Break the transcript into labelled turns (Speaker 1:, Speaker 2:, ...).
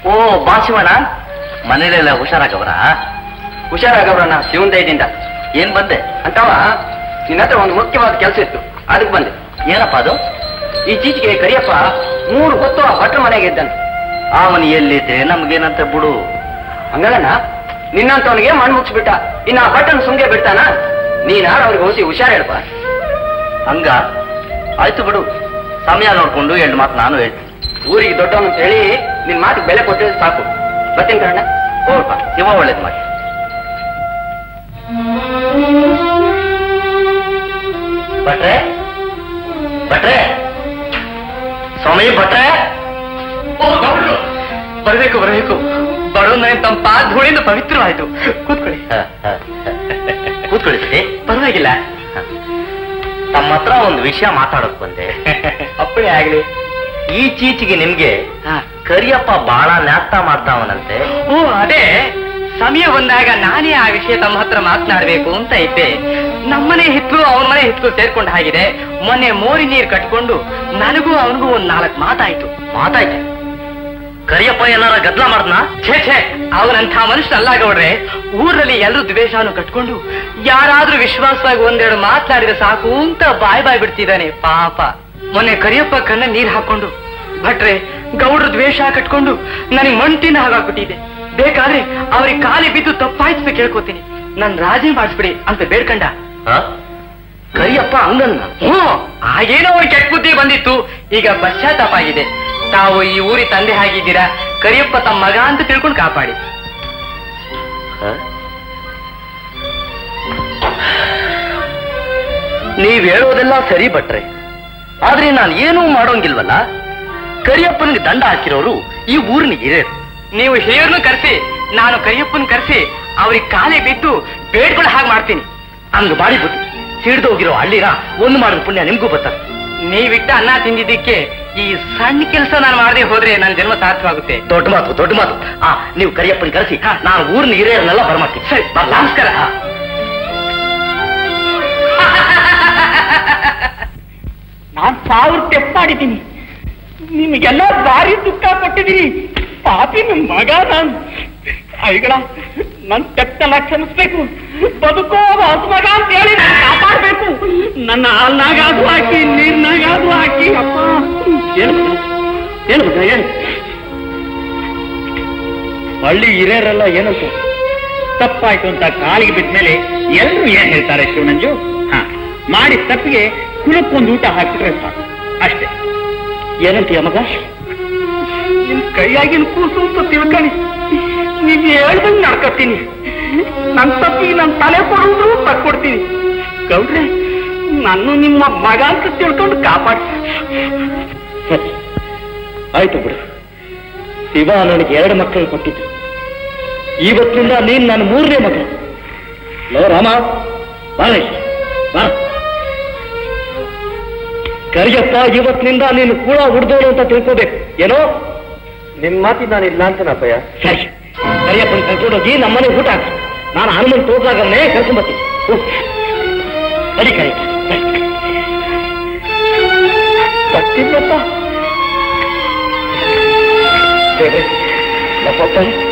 Speaker 1: ಓ ಬಾ ಶಿವಣ್ಣ ಮನೇಲೆಲ್ಲ ಹುಷಾರಾಗವ್ರ
Speaker 2: ಹುಷಾರಾಗವ್ರಣ್ಣ ಶಿವನ್ ದಯದಿಂದ
Speaker 1: ಏನ್ ಬಂದೆ
Speaker 2: ಅಂತವ ನಿನ್ನ ಹತ್ರ ಒಂದು ಮುಖ್ಯವಾದ ಕೆಲಸ ಇತ್ತು ಅದಕ್ಕೆ ಬಂದೆ
Speaker 1: ಏನಪ್ಪ ಅದು
Speaker 2: ಈಚೀಚೆಗೆ ಕರಿಯಪ್ಪ ಮೂರು ಹೊತ್ತು ಆ ಭಟ್ರ ಮನೆಗೆ ಇದ್ದಾನೆ
Speaker 1: ಅವನು ಎಲ್ಲಿದ್ದೆ ನಮ್ಗೇನಂತ ಬಿಡು
Speaker 2: ಹಂಗಲ್ಲಣ್ಣ ನಿನ್ನಂತವನಿಗೆ ಮಣ್ಣು ಮುಚ್ಚಿಬಿಟ್ಟ ಇನ್ನ ಆ ಭಟ್ಟನ ಸುಮ್ಗೆ ಬಿಡ್ತಾನ ನೀನಾರ ಅವ್ರಿಗೆ ಹೋಸಿ ಹುಷಾರ್ ಹೇಳ್ಪ
Speaker 1: ಹಂಗ ಆಯ್ತು ಬಿಡು ಸಮಯ ನೋಡ್ಕೊಂಡು ಎರಡು ಮಾತು ನಾನು ಹೇಳ್ತೀನಿ
Speaker 2: ಊರಿಗೆ ದೊಡ್ಡವನು ಅಂತ ಹೇಳಿ ನಿನ್ ಮಾತಿಗೆ ಬೆಲೆ ಕೊಟ್ಟಿದ್ರೆ ಸಾಕು ಬರ್ತೀನಿ ಕಣ್ಣ
Speaker 1: ಹೋಗ್ಪ ಶಿವ ಒಳ್ಳೇದು ಮಾಡಿ ಭಟ್ರೆ ಭಟ್ರೆ ಸ್ವಾಮಿ ಭಟ್ರೆ
Speaker 2: ಬರಬೇಕು ಬರಬೇಕು ಬರೋಣ ತಮ್ಮ ಧೂಳಿಂದ ಪವಿತ್ರವಾಯ್ತು ಕೂತ್ಕೊಳ್ಳಿ
Speaker 1: ಹ, ಹ, ಹ. ಕೂತ್ಕೊಳ್ಳಿ ಸತಿ.
Speaker 2: ಪರವಾಗಿಲ್ಲ
Speaker 1: ತಮ್ಮ ಹತ್ರ ಒಂದು ವಿಷಯ ಮಾತಾಡಕ್ ಬಂದೆ
Speaker 2: ಅಪ್ಪಣೆ ಆಗ್ಲಿ
Speaker 1: ಈಚೀಚೆಗೆ ನಿಮ್ಗೆ
Speaker 2: ಹಾ.
Speaker 1: ಕರಿಯಪ್ಪ ಬಹಳ ನ್ಯಾಸ್ತ ಮಾಡ್ತಾವನಂತೆ
Speaker 2: ಓ ಅದೇ ಸಮಯ ಬಂದಾಗ ನಾನೇ ಆ ವಿಷಯ ತಮ್ಮ ಹತ್ರ ಮಾತನಾಡ್ಬೇಕು ಅಂತ ಇದ್ದೆ ನಮ್ಮನೆ ಹಿತ್ಲು ಅವನ ಮನೆ ಹಿತ್ಲು ಸೇರ್ಕೊಂಡ ಹಾಗಿದೆ ಮೊನ್ನೆ ಮೋರಿ ನೀರ್ ಕಟ್ಕೊಂಡು ನನಗೂ ಅವನಿಗೂ ಒಂದ್ ನಾಲ್ಕು ಮಾತಾಯ್ತು
Speaker 1: ಮಾತಾಯ್ತೆ ಕರಿಯಪ್ಪ ಏನಾರ ಗದ್ಲ ಮಾಡ್ದ್ನಾ
Speaker 2: ಛೇ ಛೇ ಅವನಂಥ ಮನುಷ್ಯ ಅಲ್ಲ ಗೌಡ್ರೆ ಊರಲ್ಲಿ ಎಲ್ಲರೂ ದ್ವೇಷವನ್ನು ಕಟ್ಕೊಂಡು ಯಾರಾದ್ರೂ ವಿಶ್ವಾಸವಾಗಿ ಒಂದೆರಡು ಮಾತನಾಡಿದ್ರೆ ಸಾಕು ಅಂತ ಬಾಯ್ ಬಾಯ್ ಬಿಡ್ತಿದ್ದಾನೆ ಪಾಪ ಮೊನ್ನೆ ಕರಿಯಪ್ಪ ಕಣ್ಣ ನೀರ್ ಹಾಕೊಂಡು ಭಟ್ರೆ ಗೌಡ್ರ ದ್ವೇಷ ಕಟ್ಕೊಂಡು ನನಗೆ ಮಂಟಿನ ಹಾಗಾಗ್ಬಿಟ್ಟಿದೆ ಬೇಕಾದ್ರೆ ಅವ್ರಿಗೆ ಕಾಲಿ ಬಿದ್ದು ತಪ್ಪಾಯ್ತು ಅಂತ ಕೇಳ್ಕೊತೀನಿ ನನ್ ರಾಜಿ ಮಾಡಿಸ್ಬಿಡಿ ಅಂತ ಬೇಡ್ಕಂಡ
Speaker 1: ಹ? ಕರಿಯಪ್ಪ ಹಂಗನ್ನ
Speaker 2: ಹ್ಞೂ ಆಗೇನೋ ಅವ್ರ ಕೆಟ್ಟ ಬುದ್ಧಿ ಬಂದಿತ್ತು ಈಗ ಪಶ್ಚಾತ್ತಾಪ ಆಗಿದೆ ತಾವು ಈ ಊರಿ ತಂದೆ ಆಗಿದ್ದೀರಾ ಕರಿಯಪ್ಪ ತಮ್ಮ ಮಗ ಅಂತ ತಿಳ್ಕೊಂಡು ಕಾಪಾಡಿ
Speaker 1: ಹ? ನೀವ್ ಹೇಳೋದೆಲ್ಲ ಸರಿ ಭಟ್ರೆ ಆದ್ರೆ ನಾನು ಏನೂ ಮಾಡೋಂಗಿಲ್ವಲ್ಲ ಕರಿಯಪ್ಪನಿಗೆ ದಂಡ ಹಾಕಿರೋರು ಈ ಊರಿನ ಹಿರಿಯರು
Speaker 2: ನೀವು ಹಿರಿಯರ್ನು ಕರೆಸಿ ನಾನು ಕರಿಯಪ್ಪನ್ ಕರೆಸಿ ಅವ್ರಿಗೆ ಕಾಲೇ ಬಿದ್ದು ಬೇಡ್ಗಳು ಹಾಗೆ ಮಾಡ್ತೀನಿ
Speaker 1: ಹಂಗ ಮಾಡಿ ಬಿಟ್ಟು ಸಿಡ್ದೋಗಿರೋ ಹಳ್ಳಿನ ಒಂದು ಮಾಡಿದ ಪುಣ್ಯ ನಿಮ್ಗೂ ಬರ್ತದೆ
Speaker 2: ನೀವಿಟ್ಟ ಅನ್ನ ತಿಂದಿದ್ದಕ್ಕೆ ಈ ಸಣ್ಣ ಕೆಲಸ ನಾನು ಮಾಡದೆ ಹೋದ್ರೆ ನನ್ನ ಜನ್ಮ ಸಾರ್ಥವಾಗುತ್ತೆ
Speaker 1: ದೊಡ್ಡ ಮಾತು ದೊಡ್ಡ ಮಾತು ಆ ನೀವು ಕರಿಯಪ್ಪನ ಕರೆಸಿ ನಾನು ಊರಿನ ಹಿರಿಯರನ್ನೆಲ್ಲ ಬರಮಾಡ್ತೀನಿ
Speaker 2: ಸರಿ
Speaker 1: ಬರ್ಲಾ?
Speaker 2: ನಮಸ್ಕಾರ
Speaker 1: ಹಾ.
Speaker 3: ನಾನ್ ಸಾವಿರ ತೆಪ್ಪಾಡಿದ್ದೀನಿ ನಿಮಗೆಲ್ಲ ಭಾರಿ ದುಃಖ ಪಟ್ಟಿದ್ದೀನಿ ಪಾಪಿ ನಿಮ್ ಮಗ ನಾನು ಐಗಳ ನನ್ ತೆಪ್ಪೆಲ್ಲ ಕ್ಷಮಿಸ್ಬೇಕು ಬದುಕೋ ಹೊಸ ಮಗ ಅಂತ ಹೇಳಿ ನಾನ್ ಕಾಪಾಡ್ಬೇಕು ನನ್ನ ಹಾಲ್ನಾಗಾದ್ರು ಹಾಕಿ ನೀರ್ನಾಗಾದ್ರು ಹಾಕಿ ಅಪ್ಪ ಏನು ಮಗ? ಏನು ಮಗ ಏನು ಹಳ್ಳಿ ಹಿರಿಯರೆಲ್ಲ ಏನಂತ ತಪ್ಪಾಯ್ತು ಅಂತ ಕಾಲಿಗೆ ಬಿದ್ದ ಮೇಲೆ ಎಲ್ಲರೂ ಏನ್ ಹೇಳ್ತಾರೆ ಶಿವನಂಜು ಹ ಮಾಡಿ ತಪ್ಪಿಗೆ ಕುಲಕ್ಕೊಂದು ಊಟ ಹಾಕಿದ್ರೆ ಸಾಕು ಅಷ್ಟೇ ಏನಂತೀಯ ಮಗ ನಿಮ್ ಕೈಯಾಗಿನ ಕೂಸು ಅಂತ ತಿಳ್ಕೊಳ್ಳಿ ನೀವ್ ಹೇಳ್ದಂಗ್ ನಡ್ಕತ್ತೀನಿ ನನ್ ತಪ್ಪಿಗೆ ನನ್ ತಲೆ ಕೊಡುವುದು ತಕ್ಕೊಡ್ತೀನಿ ಗೌಡ್ರೆ ನಾನು ನಿಮ್ಮ ಮಗ ಅಂತ ತಿಳ್ಕೊಂಡು ಕಾಪಾಡಿ ಸರಿ ಆಯ್ತು ಬಿಡು ಶಿವ ನನಗೆ ಎರಡು ಮಕ್ಕಳು ಕೊಟ್ಟಿದ್ದು ಇವತ್ತಿನಿಂದ ನೀನ್ ನನ್ನ ಮೂರನೇ ಮಗ ಲೋ ರಾಮ ಬಾರ ಇಲ್ಲಿ, ಬಾ ಕರಿಯಪ್ಪ ಇವತ್ತಿನಿಂದ ನೀನು ಕೂಡ ಉಡ್ದೋಳು ಅಂತ ತಿಳ್ಕೋಬೇಕು ಏನೋ
Speaker 2: ನಿಮ್ ಮಾತಿ ನಾನು ಇಲ್ಲ ಅಂತನಪ್ಪಯ್ಯ
Speaker 3: ಸರಿ ಕರಿಯಪ್ಪನ ಕರ್ಕೊಂಡೋಗಿ ನಮ್ಮನೆ ಊಟ ಹಾಕ್ಸು ನಾನು ಹನುಮಂತ ಹೋಗ್ಲಾಗನ್ನೇ ಕರ್ಕೊಂಡ್ಬರ್ತೀನಿ ಹೋಗು. ಸರಿ ಕರಿ ಬರ್ತೀನಪ್ಪ ದೇವ್ರೆ, ನಮ್ಮಪ್ಪ